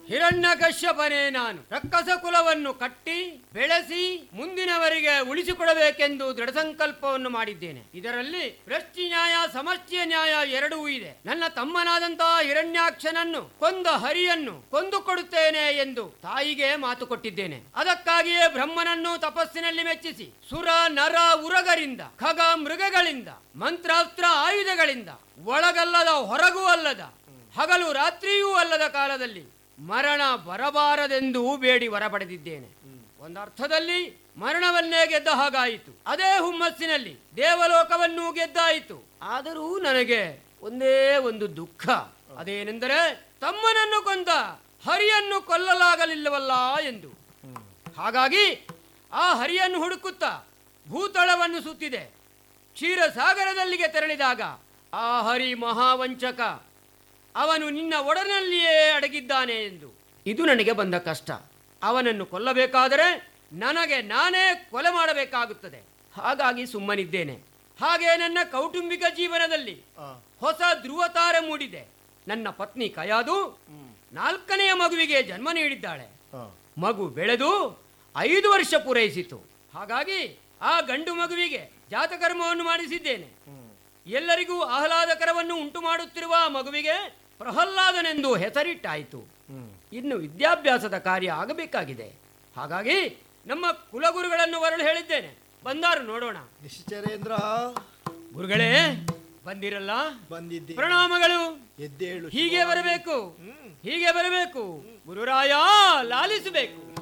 ಹಿರಣ್ಯಕಶ್ಯಪನೇ ನಾನು ರಕ್ಕಸ ಕುಲವನ್ನು ಕಟ್ಟಿ ಬೆಳೆಸಿ ಮುಂದಿನವರಿಗೆ ಉಳಿಸಿಕೊಡಬೇಕೆಂದು ದೃಢ ಸಂಕಲ್ಪವನ್ನು ಮಾಡಿದ್ದೇನೆ ಇದರಲ್ಲಿ ವೃಷ್ಟಿ ನ್ಯಾಯ ಸಮಷ್ಟಿಯ ನ್ಯಾಯ ಎರಡೂ ಇದೆ ನನ್ನ ತಮ್ಮನಾದಂತಹ ಹಿರಣ್ಯಾಕ್ಷನನ್ನು ಕೊಂದ ಹರಿಯನ್ನು ಕೊಂದು ಕೊಡುತ್ತೇನೆ ಎಂದು ತಾಯಿಗೆ ಮಾತು ಕೊಟ್ಟಿದ್ದೇನೆ ಅದಕ್ಕಾಗಿಯೇ ಬ್ರಹ್ಮನನ್ನು ತಪಸ್ಸಿನಲ್ಲಿ ಮೆಚ್ಚಿಸಿ ಸುರ ನರ ಉರಗರಿಂದ ಖಗ ಮೃಗಗಳಿಂದ ಮಂತ್ರಾಸ್ತ್ರ ಆಯುಧಗಳಿಂದ ಒಳಗಲ್ಲದ ಹೊರಗೂ ಅಲ್ಲದ ಹಗಲು ರಾತ್ರಿಯೂ ಅಲ್ಲದ ಕಾಲದಲ್ಲಿ ಮರಣ ಬರಬಾರದೆಂದು ಬೇಡಿ ವರ ಪಡೆದಿದ್ದೇನೆ ಒಂದರ್ಥದಲ್ಲಿ ಮರಣವನ್ನೇ ಗೆದ್ದ ಹಾಗಾಯಿತು ಅದೇ ಹುಮ್ಮಸ್ಸಿನಲ್ಲಿ ದೇವಲೋಕವನ್ನೂ ಗೆದ್ದಾಯಿತು ಆದರೂ ನನಗೆ ಒಂದೇ ಒಂದು ದುಃಖ ಅದೇನೆಂದರೆ ತಮ್ಮನನ್ನು ಕೊಂದ ಹರಿಯನ್ನು ಕೊಲ್ಲಲಾಗಲಿಲ್ಲವಲ್ಲ ಎಂದು ಹಾಗಾಗಿ ಆ ಹರಿಯನ್ನು ಹುಡುಕುತ್ತಾ ಭೂತಳವನ್ನು ಸುತ್ತಿದೆ ಕ್ಷೀರಸಾಗರದಲ್ಲಿಗೆ ತೆರಳಿದಾಗ ಆ ಹರಿ ಮಹಾವಂಚಕ ಅವನು ನಿನ್ನ ಒಡನಲ್ಲಿಯೇ ಅಡಗಿದ್ದಾನೆ ಎಂದು ಇದು ನನಗೆ ಬಂದ ಕಷ್ಟ ಅವನನ್ನು ಕೊಲ್ಲಬೇಕಾದರೆ ನನಗೆ ನಾನೇ ಕೊಲೆ ಮಾಡಬೇಕಾಗುತ್ತದೆ ಹಾಗಾಗಿ ಸುಮ್ಮನಿದ್ದೇನೆ ಹಾಗೆ ನನ್ನ ಕೌಟುಂಬಿಕ ಜೀವನದಲ್ಲಿ ಹೊಸ ಧ್ರುವತಾರ ಮೂಡಿದೆ ನನ್ನ ಪತ್ನಿ ಕಯಾದು ನಾಲ್ಕನೆಯ ಮಗುವಿಗೆ ಜನ್ಮ ನೀಡಿದ್ದಾಳೆ ಮಗು ಬೆಳೆದು ಐದು ವರ್ಷ ಪೂರೈಸಿತು ಹಾಗಾಗಿ ಆ ಗಂಡು ಮಗುವಿಗೆ ಜಾತಕರ್ಮವನ್ನು ಮಾಡಿಸಿದ್ದೇನೆ ಎಲ್ಲರಿಗೂ ಆಹ್ಲಾದಕರವನ್ನು ಉಂಟು ಮಾಡುತ್ತಿರುವ ಆ ಮಗುವಿಗೆ ಪ್ರಹ್ಲಾದನೆಂದು ಹೆಸರಿಟ್ಟಾಯಿತು ಇನ್ನು ವಿದ್ಯಾಭ್ಯಾಸದ ಕಾರ್ಯ ಆಗಬೇಕಾಗಿದೆ ಹಾಗಾಗಿ ನಮ್ಮ ಕುಲಗುರುಗಳನ್ನು ಬರಲು ಹೇಳಿದ್ದೇನೆ ಬಂದಾರು ನೋಡೋಣ ನಿಶ್ಚರೇಂದ್ರ ಗುರುಗಳೇ ಬಂದಿರಲ್ಲ ಬಂದಿದ್ದೆ ಪ್ರಣಾಮಗಳು ಎದ್ದೇಳು ಹೀಗೆ ಬರಬೇಕು ಹೀಗೆ ಬರಬೇಕು ಗುರುರಾಯ ಲಾಲಿಸಬೇಕು